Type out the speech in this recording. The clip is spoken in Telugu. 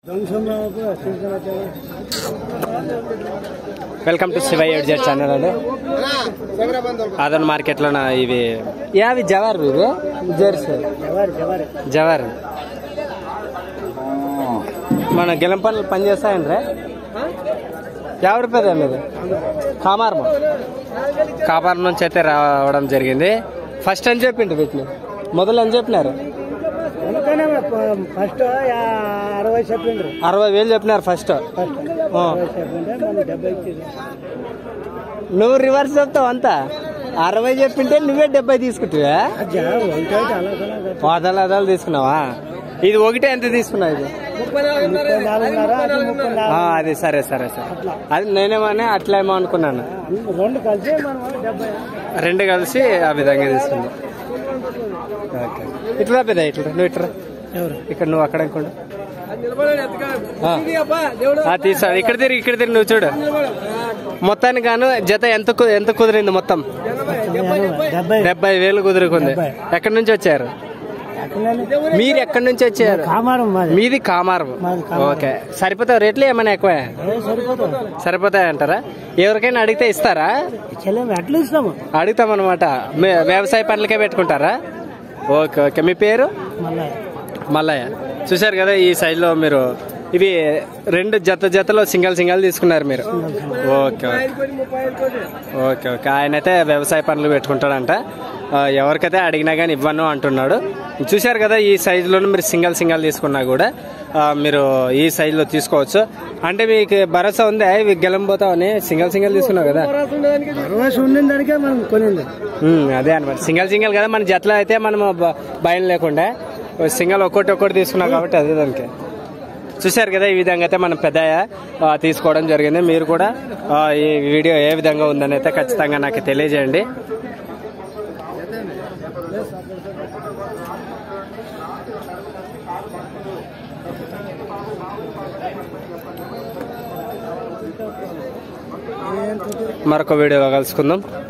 వెల్కమ్ టు శివ ఎడ్జెట్ ఛానల్ అండి ఆదన్ మార్కెట్లో నా ఇవి యావి జవార్ ఇవి జెర్సీ జవార్ మన గెలం పనులు పని చేస్తాయండి యాభై రూపాయలు మీది కామారం కామారం నుంచి అయితే రావడం జరిగింది ఫస్ట్ అని చెప్పిండు వీటిని మొదలు అని చెప్పినారు ఫస్ట్ అరవై చెప్పిండ్రు అరవై వేలు చెప్పినారు ఫస్ట్ ఫస్ట్ ఆ. చెప్పింటే మనం డెబ్బై ఇచ్చింది నువ్వు రివర్స్ చెప్తావు అంతా అరవై చెప్పింటే నువ్వే డెబ్బై తీసుకుంటావా అజ్జా వంకాయ అలా పాదాలు అదాలు తీసుకున్నావా ఇది ఒకటే ఎంత తీసుకున్నావు ఇది ముప్పై నాలుగున్నర అది ముప్పై ఆ, నాలుగు అది సరే సరే సరే అది నేనేమని అట్లేమో అనుకున్నాను రెండు కలిసి మనం డెబ్బై రెండు కలిసి ఆ విధంగా తీసుకుందాం ఓకే ఇట్లా పెద్ద ఇట్లా నువ్వు ఇట్లా ఎవరు ఇక్కడ నువ్వు అక్కడ అనుకోండి తీసా ఇక్కడ తిరిగి ఇక్కడ తిరిగి నువ్వు చూడు మొత్తానికి గాను జత ఎంత కు- ఎంత కుదిరింది మొత్తం డెబ్బై డెబ్బై వేలు కుదురుకుంది డెబ్బై. ఎక్కడి నుంచి వచ్చారు అక్కడనే మీరు ఎక్కడి నుంచి వచ్చారు కామారం మాది మీది కామారం మాది కామారం. ఓకే సరిపోతాయి రేట్లు ఏమైనా ఎక్కువ ఏ సరిపోతుంది సరిపోతాయి అంటారా ఎవరికైనా అడిగితే ఇస్తారా చెల్లెం ఎట్లా ఇస్తాము అడుగుతామన్నమాట మీ- వ్యవసాయ పనులకే పెట్టుకుంటారా ఓకే ఓకే మీ పేరు మళ్ళీ మల్లయ్య చూశారు కదా ఈ సైడ్ లో మీరు ఇవి రెండు జత జతలో సింగల్ సింగల్ తీసుకున్నారు మీరు ఓకే ఓకే ఓకే ఆయన అయితే వ్యవసాయ పనులు పెట్టుకుంటాడంట ఆ, ఎవరికైతే అడిగినా కానీ ఇవ్వను అంటున్నాడు చూశారు కదా ఈ సైజులో మీరు సింగల్ సింగల్ తీసుకున్నా కూడా ఆ, మీరు ఈ సైజులో తీసుకోవచ్చు అంటే మీకు భరోసా ఉందా ఇవి గెలంపోతామని సింగల్ సింగల్ తీసుకున్నావు కదా భరోసా ఉండిన దానికే మనం కొనింది ఉమ్, అదే అనమాట సింగల్ సింగల్ కదా మన జట్లో అయితే మనం బ- భయం లేకుండా సింగల్ ఒక్కటి ఒక్కటి తీసుకున్నాం కాబట్టి అదే దానికి చూశారు కదా ఈ విధంగా అయితే మనం పెద్ద తీసుకోవడం జరిగింది మీరు కూడా ఆ, ఈ వీడియో ఏ విధంగా ఉందని అయితే ఖచ్చితంగా నాకు తెలియజేయండి మరొక వీడియోలో కలుసుకుందాం